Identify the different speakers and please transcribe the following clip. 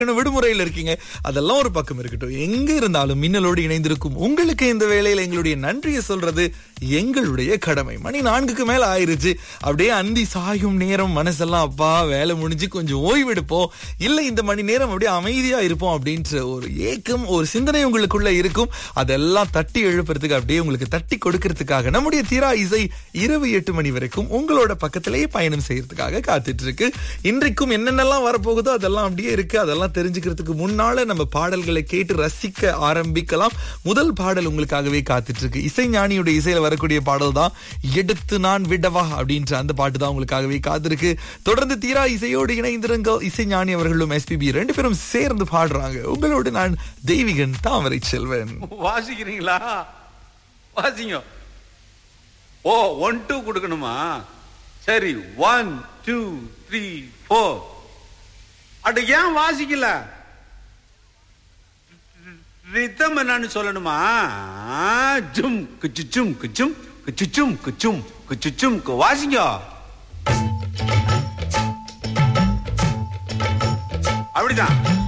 Speaker 1: இன்னும் விடுமுறையில் இருக்கீங்க அதெல்லாம் ஒரு பக்கம் இருக்கட்டும் எங்க இருந்தாலும் மின்னலோடு இணைந்திருக்கும் உங்களுக்கு இந்த வேளையில எங்களுடைய நன்றியை சொல்றது எங்களுடைய கடமை மணி நான்குக்கு மேல ஆயிருச்சு அப்படியே அந்தி சாயும் நேரம் மனசெல்லாம் அப்பா வேலை முடிஞ்சு கொஞ்சம் ஓய்வெடுப்போம் இல்ல இந்த மணி நேரம் அப்படியே அமைதியா இருப்போம் அப்படின்ற ஒரு ஏக்கம் ஒரு சிந்தனை உங்களுக்குள்ள இருக்கும் அதெல்லாம் தட்டி எழுப்புறதுக்கு அப்படியே உங்களுக்கு தட்டி கொடுக்கறதுக்காக நம்முடைய தீரா இசை இரவு எட்டு மணி வரைக்கும் உங்களோட பக்கத்திலேயே பயணம் செய்யறதுக்காக காத்துட்டு இருக்கு இன்றைக்கும் என்னென்னலாம் வரப்போகுதோ அதெல்லாம் அப்படியே இருக்கு அதெல்லாம் தெரிஞ்சுக்கிறதுக்கு முன்னால நம்ம பாடல்களை கேட்டு ரசிக்க ஆரம்பிக்கலாம் முதல் பாடல் உங்களுக்காகவே காத்துட்டு இருக்கு இசைஞானியோட இசையில வரக்கூடிய பாடல் தான் எடுத்து நான் விடவா அப்படின்ற அந்த பாட்டு தான் உங்களுக்காகவே காத்திருக்கு தொடர்ந்து தீரா இசையோடு இணைந்திருங்க இசைஞானி அவர்களும் எஸ்பிபி ரெண்டு பேரும் சேர்ந்து பாடுறாங்க உங்களோடு நான் தெய்வீகன் தாமரை செல்வன்
Speaker 2: வாசிக்கிறீங்களா வாசிங்க ஓ ஒன் டூ கொடுக்கணுமா சரி ஒன் டூ த்ரீ ஃபோர் அட ஏன் வாசிக்கல ரித்தம் என்னன்னு சொல்லணுமா ஜும் குச்சுச்சும் குச்சும் குச்சுச்சும் குச்சும் குச்சுச்சும் கு- வாசிங்க அப்படிதான்